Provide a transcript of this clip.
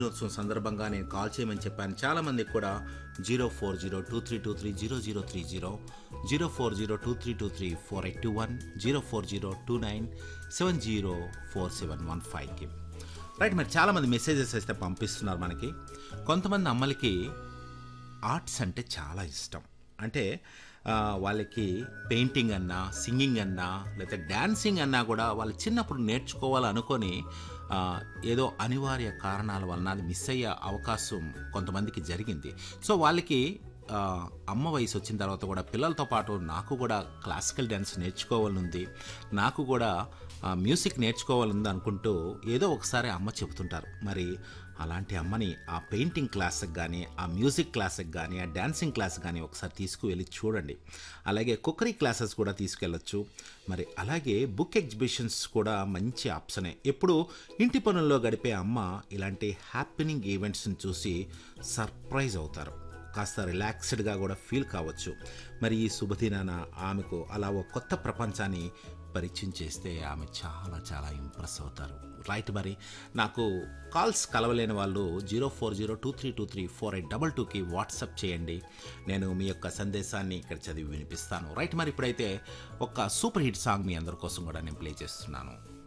దినోత్సవం సందర్భంగా నేను కాల్ చేయమని చెప్పాను చాలామందికి కూడా zero four zero two three two three zero zero three zero zero four zero two three two three four eight two one zero four zero two nine seven zero four seven one ఫైవ్కి right మరి చాలామంది messages అయితే పంపిస్తున్నారు మనకి కొంతమంది అమ్మలకి arts అంటే చాలా ఇష్టం అంటే ఆ, వాళ్ళకి పెయింటింగ్ అన్నా సింగింగ్ అన్నా లేకపోతే డ్యాన్సింగ్ అన్నా కూడా వాళ్ళు చిన్నప్పుడు నేర్చుకోవాలనుకొని ఆ, ఏదో అనివార్య కారణాల వలన అది మిస్ అయ్యే అవకాశం కొంతమందికి జరిగింది సో వాళ్ళకి ఆ, అమ్మ వయసు వచ్చిన తర్వాత కూడా పిల్లలతో పాటు నాకు కూడా క్లాసికల్ డ్యాన్స్ నేర్చుకోవాలనుంది నాకు కూడా ఆ, మ్యూజిక్ నేర్చుకోవాలని అనుకుంటూ ఏదో ఒకసారి అమ్మ చెబుతుంటారు మరి అలాంటి అమ్మని ఆ పెయింటింగ్ క్లాస్కి కానీ ఆ మ్యూజిక్ క్లాస్కి కానీ ఆ డ్యాన్సింగ్ క్లాస్ కానీ ఒకసారి తీసుకువెళ్ళి చూడండి అలాగే కుక్కరీ క్లాసెస్ కూడా తీసుకెళ్ళొచ్చు మరి అలాగే బుక్ ఎగ్జిబిషన్స్ కూడా మంచి ఆప్షనే ఎప్పుడు ఇంటి పనుల్లో గడిపే అమ్మ ఇలాంటి హ్యాపీనింగ్ ఈవెంట్స్ని చూసి సర్ప్రైజ్ అవుతారు కాస్త రిలాక్స్డ్గా కూడా ఫీల్ కావచ్చు మరి ఈ శుభదినాన ఆమెకు అలా ఒక కొత్త ప్రపంచాన్ని పరిచయం చేస్తే ఆమె చాలా చాలా ఇంప్రెస్ అవుతారు రైట్ మరి నాకు కాల్స్ కలవలేని వాళ్ళు zero four zero two three two three four eight double టూకి వాట్సప్ చేయండి నేను మీ యొక్క సందేశాన్ని ఇక్కడ చదివి వినిపిస్తాను రైట్ మరి ఇప్పుడైతే ఒక సూపర్ హిట్ సాంగ్ మీ అందరి కోసం కూడా నేను ప్లే చేస్తున్నాను